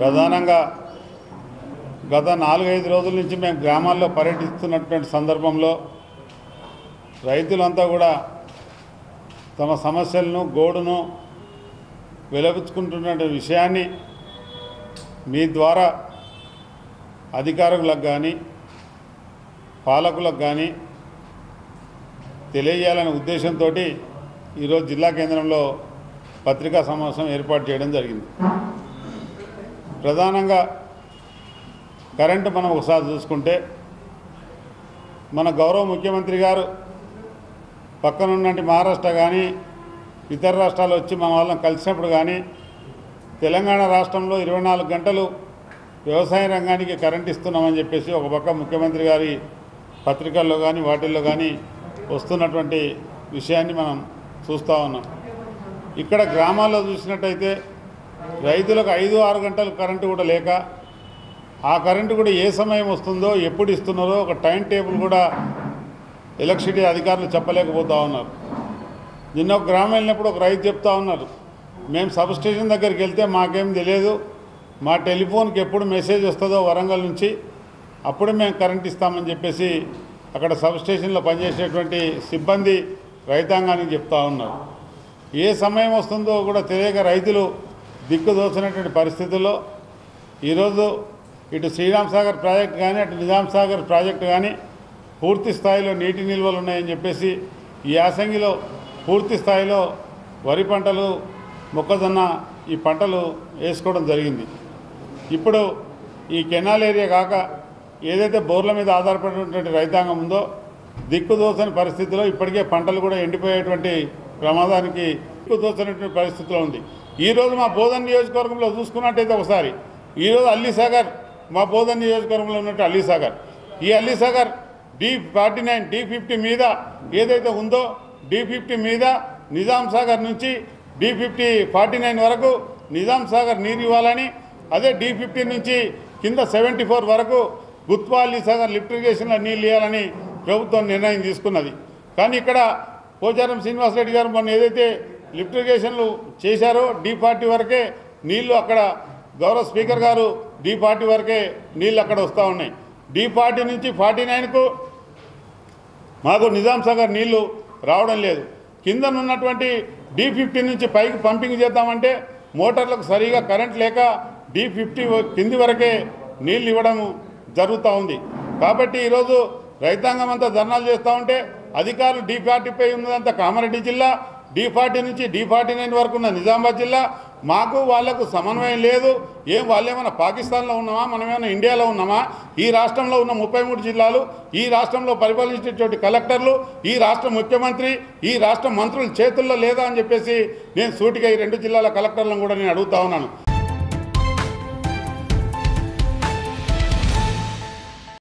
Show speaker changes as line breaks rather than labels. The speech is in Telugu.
ప్రధానంగా గత నాలుగైదు రోజుల నుంచి మేము గ్రామాల్లో పర్యటిస్తున్నటువంటి సందర్భంలో రైతులంతా కూడా తమ సమస్యలను గోడును వెలబుచ్చుకుంటున్న విషయాన్ని మీ ద్వారా అధికారులకు కానీ పాలకులకు కానీ తెలియజేయాలనే ఉద్దేశంతో ఈరోజు జిల్లా కేంద్రంలో పత్రికా సమావేశం ఏర్పాటు చేయడం జరిగింది ప్రధానంగా కరెంటు మనం ఒకసారి చూసుకుంటే మన గౌరవ ముఖ్యమంత్రి గారు పక్కనున్నటి మహారాష్ట్ర కానీ ఇతర రాష్ట్రాలు వచ్చి మన వాళ్ళని కలిసినప్పుడు కానీ తెలంగాణ రాష్ట్రంలో ఇరవై నాలుగు గంటలు వ్యవసాయ రంగానికి కరెంట్ ఇస్తున్నామని చెప్పేసి ఒక పక్క ముఖ్యమంత్రి గారి పత్రికల్లో కానీ వాటిల్లో కానీ వస్తున్నటువంటి విషయాన్ని మనం చూస్తూ ఉన్నాం ఇక్కడ గ్రామాల్లో చూసినట్టయితే రైతులకు ఐదు ఆరు గంటలు కరెంటు కూడా లేక ఆ కరెంటు కూడా ఏ సమయం వస్తుందో ఎప్పుడు ఇస్తున్నారో ఒక టైం టేబుల్ కూడా ఎలక్ట్రిసిటీ అధికారులు చెప్పలేకపోతూ ఉన్నారు నిన్న ఒక గ్రామం వెళ్ళినప్పుడు ఒక రైతు చెప్తా ఉన్నారు మేము సబ్ స్టేషన్ దగ్గరికి వెళ్తే మాకేం తెలియదు మా టెలిఫోన్కి ఎప్పుడు మెసేజ్ వస్తుందో వరంగల్ నుంచి అప్పుడు మేము కరెంట్ ఇస్తామని చెప్పేసి అక్కడ సబ్ స్టేషన్లో పనిచేసేటువంటి సిబ్బంది రైతాంగానికి చెప్తా ఉన్నారు ఏ సమయం వస్తుందో కూడా తెలియక రైతులు దిక్కుదోచినటువంటి పరిస్థితుల్లో ఈరోజు ఇటు శ్రీరామ్ సాగర్ ప్రాజెక్ట్ కానీ అటు నిజాం సాగర్ ప్రాజెక్టు కానీ పూర్తి స్థాయిలో నీటి నిల్వలు ఉన్నాయని చెప్పేసి ఈ యాసంగిలో పూర్తి స్థాయిలో వరి పంటలు మొక్కజొన్న ఈ పంటలు వేసుకోవడం జరిగింది ఇప్పుడు ఈ కెనాల్ ఏరియా కాక ఏదైతే బోర్ల మీద ఆధారపడినటువంటి రైతాంగం ఉందో దిక్కుదోచని పరిస్థితిలో ఇప్పటికే పంటలు కూడా ఎండిపోయేటువంటి ప్రమాదానికి దిక్కుదోచనటువంటి పరిస్థితిలో ఉంది ఈరోజు మా బోధన్ నియోజకవర్గంలో చూసుకున్నట్టయితే ఒకసారి ఈరోజు అల్లీసాగర్ మా బోధన్ నియోజకవర్గంలో ఉన్నట్టు అల్లీసాగర్ ఈ Alisagar D forty nine D fifty మీద ఏదైతే ఉందో డి ఫిఫ్టీ మీద నిజాం సాగర్ నుంచి డి ఫిఫ్టీ ఫార్టీ నైన్ వరకు నిజాం సాగర్ నీరు ఇవ్వాలని అదే డి ఫిఫ్టీ నుంచి కింద సెవెంటీ ఫోర్ వరకు గుత్వా అల్లీ సాగర్ లిఫ్ట్ ఇరిగేషన్లో నీళ్ళు ఇవ్వాలని ప్రభుత్వం నిర్ణయం తీసుకున్నది కానీ ఇక్కడ పోచారం శ్రీనివాసరెడ్డి గారు మొన్న ఏదైతే లిఫ్ట్ ఇరిగేషన్లు చేశారో డి ఫార్టీ వరకే నీళ్లు అక్కడ గౌరవ స్పీకర్ గారు డి ఫార్టీ వరకే నీళ్ళు అక్కడ వస్తూ ఉన్నాయి డి ఫార్టీ నుంచి ఫార్టీ నైన్కు మాకు నిజాం సాగర్ నీళ్లు రావడం లేదు కిందనున్నటువంటి డి ఫిఫ్టీ నుంచి పైకి పంపింగ్ చేద్దామంటే మోటార్లకు సరిగా కరెంట్ లేక డి ఫిఫ్టీ కింది వరకే నీళ్ళు ఇవ్వడం జరుగుతూ ఉంది కాబట్టి ఈరోజు రైతాంగం అంతా ధర్నాలు చేస్తూ ఉంటే అధికారులు డి ఫార్టీపై ఉన్నదంతా కామారెడ్డి జిల్లా డి ఫార్టీ నుంచి డి ఫార్టీ నైన్ వరకు ఉన్న నిజామాబాద్ జిల్లా మాకు వాళ్లకు సమన్వయం లేదు ఏం వాళ్ళేమైనా పాకిస్తాన్లో ఉన్నామా మనమేమైనా ఇండియాలో ఉన్నామా ఈ రాష్ట్రంలో ఉన్న ముప్పై మూడు జిల్లాలు ఈ రాష్ట్రంలో పరిపాలించేటువంటి కలెక్టర్లు ఈ రాష్ట్ర ముఖ్యమంత్రి ఈ రాష్ట్ర మంత్రుల చేతుల్లో లేదా అని చెప్పేసి నేను సూటిగా ఈ రెండు జిల్లాల కలెక్టర్లను కూడా నేను అడుగుతా ఉన్నాను